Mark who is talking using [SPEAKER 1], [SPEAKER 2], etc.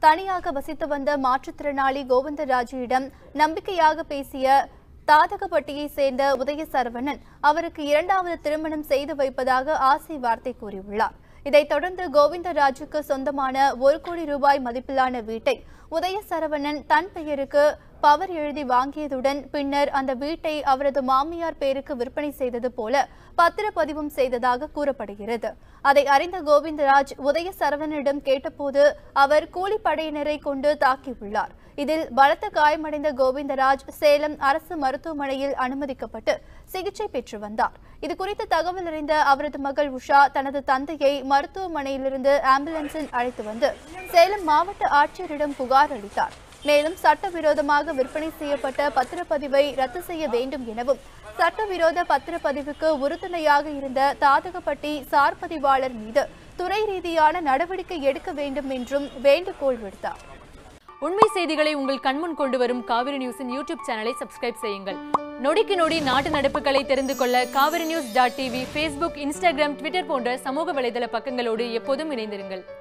[SPEAKER 1] தனியாக வசித்து வந்த மாற்றுத்திறனாளி கோவிந்தராஜிடம் நம்பிக்கையாக பேசிய தாதகப்பட்டியை சேர்ந்த உதய சரவணன் அவருக்கு இரண்டாவது திருமணம் செய்து வைப்பதாக ஆசை வார்த்தை கூறியுள்ளார் இதைத் தொடர்ந்து கோவிந்தராஜுக்கு சொந்தமான ஒரு கோடி ரூபாய் மதிப்பிலான வீட்டை உதய சரவணன் தன் பெயருக்கு பவர் எழுதி வாங்கியதுடன் பின்னர் அந்த வீட்டை அவரது மாமியார் பேருக்கு விற்பனை செய்தது போல பத்திரப்பதிவும் செய்ததாக கூறப்படுகிறது அதை அறிந்த கோவிந்தராஜ் உதய சரவணனிடம் கேட்டபோது அவர் கூலிப்படையினரை கொண்டு தாக்கியுள்ளார் இதில் பலத்த காயமடைந்த கோவிந்தராஜ் சேலம் அரசு மருத்துவமனையில் அனுமதிக்கப்பட்டு சிகிச்சை பெற்று வந்தார் இது குறித்து தகவல் அறிந்த அவரது மகள் உஷா தனது தந்தையை மருத்துவமனையிலிருந்து ஆம்புலன்ஸில் அழைத்து வந்து சேலம் மாவட்ட ஆட்சியரிடம் புகார் அளித்தார் மேலும் சட்டவிரோதமாக விற்பனை செய்யப்பட்ட பத்திரப்பதிவை ரத்து செய்ய வேண்டும் எனவும் சட்டவிரோத பத்திரப்பதிவுக்கு உறுதுணையாக இருந்த தாதகப்பட்டி சார் பதிவாளர் மீது துறை ரீதியான நடவடிக்கை எடுக்க வேண்டும் என்றும் வேண்டுகோள் விடுத்தார்
[SPEAKER 2] உண்மை செய்திகளை உங்கள் கண்முன் கொண்டு வரும் காவிரி நியூஸின் யூடியூப் சேனலை சப்ஸ்கிரைப் செய்யுங்கள் நொடிக்கு நொடி நாட்டு நடப்புகளை தெரிந்து கொள்ள Kaveri news dot TV Facebook Instagram Twitter போன்ற சமூக வலைதள பக்கங்களோடு எப்போதும் இணைந்திருங்கள்